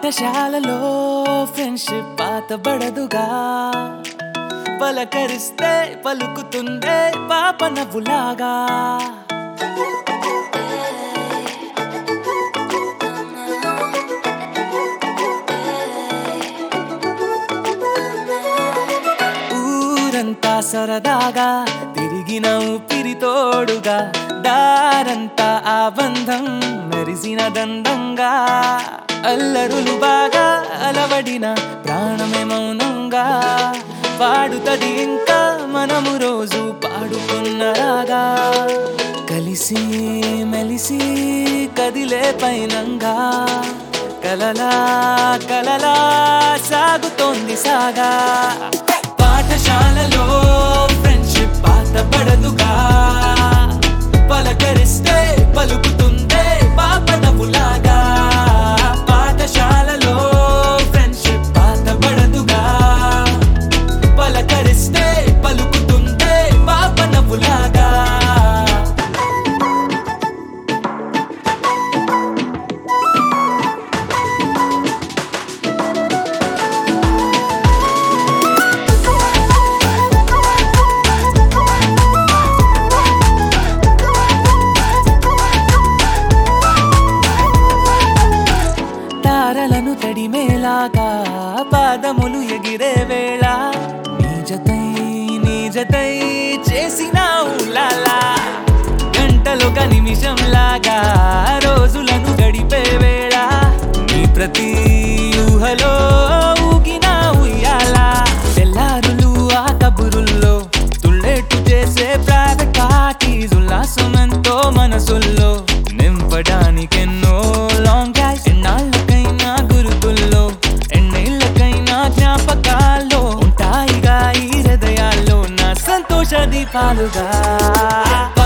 పాఠశాలలో ఫ్రెండ్షిప్ పాతబడదుగా పలకరిస్తే పలుకుతుందే పాప నవ్వులాగా ఊరంతా సరదాగా తిరిగిన ఊపిరి తోడుగా దారంతా ఆ బంధం మెరిసిన దండంగా అల్లరులు బాగా అలవడిన ప్రాణమే మౌనంగా పాడుతది ఇంకా మనము రోజు పాడుకున్నరాగా కలిసి మెలిసి కదిలే పైనంగా కలలా కలలా సాగుతోంది సాగా పాఠశాలలో ఫ్రెండ్షిప్ పాతపడదుగా పలకరిస్తే పలుకుతుందే పాప నవ్వులాగా పాఠశాలలో ఫ్రెండ్షిప్ పాతపడదుగా పలకరిస్తే పలుకుతుందే పాప నవ్వులాగా తారలను తడిమేలాగా పాదములు ఎగిరే వేళ నీజతై నీజతై చేసిన ఊలాలా గంటలొక నిమిషం లాగా రోజులను గడిపే వేళ నీ ప్రతి ఊహలో ఊగిన ఉయ్యాల తెల్లారులు ఆ కబురుల్లో తుళ్ళేట్టు చేసే ప్రైవేట్ పార్టీస్ ఉల్లాసమెంతో మనసుల్లో నింపడానికెన్నో లాంగ్ డ్రైవ్స్ ఎన్నాళ్ళకైనా గురుతుల్లో ఎన్నేళ్ళకైనా జ్ఞాపకాల్లో ఉంటాయిగా ఈ హృదయాల్లో నా సంతోష దీపాలుగా